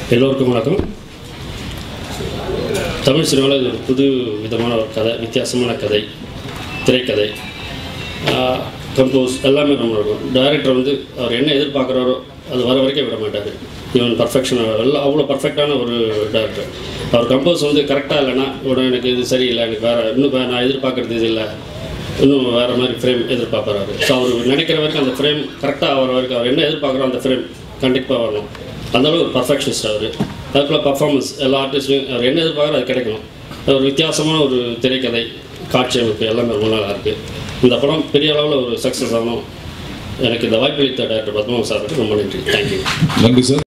எல்லோருக்கும் வணக்கம் தமிழ் சினிமாவில் இது ஒரு புது விதமான ஒரு கதை வித்தியாசமான கதை திரைக்கதை கம்போஸ் எல்லாமே ரொம்ப இருக்கும் டைரக்டர் வந்து அவர் என்ன எதிர்பார்க்குறாரோ அது வர வரைக்கும் விட மாட்டார் ஈவன் பர்ஃபெக்ஷன் எல்லாம் அவ்வளோ பர்ஃபெக்டான ஒரு டேரக்டர் அவர் கம்போஸ் வந்து கரெக்டாக இல்லைன்னா உடனே எனக்கு இது சரியில்லை எனக்கு வேறு இன்னும் வே- நான் எதிர்பார்க்குறது இது இல்லை இன்னும் வேறு மாதிரி ஃப்ரேம் எதிர்பார்ப்பாரு ஸோ அவர் நினைக்கிற வரைக்கும் அந்த ஃப்ரேம் கரெக்டாக ஆகிற வரைக்கும் அவர் என்ன எதிர்பார்க்குறோ அந்த ஃப்ரேம் கண்டிப்பாக வரணும் அந்த அளவு ஒரு பர்ஃபெக்ஷனிஸ்ட் அவர் அதுக்குள்ள பர்ஃபார்மன்ஸ் எல்லா ஆர்டிஸ்ட்லையும் அவர் என்ன எதிர்பார்க்குறோ அது கிடைக்கணும் அது ஒரு வித்தியாசமான ஒரு திரைக்கதை காட்சி அமைப்பு எல்லாமே ரொம்ப நல்லா இருக்குது இந்த படம் பெரிய அளவில் ஒரு சக்ஸஸ் ஆகணும் எனக்கு இந்த வாய்ப்பளித்த டாக்டர் பத்மநாப சாருக்கு ரொம்ப நன்றி தேங்க்யூ நன்றி சார்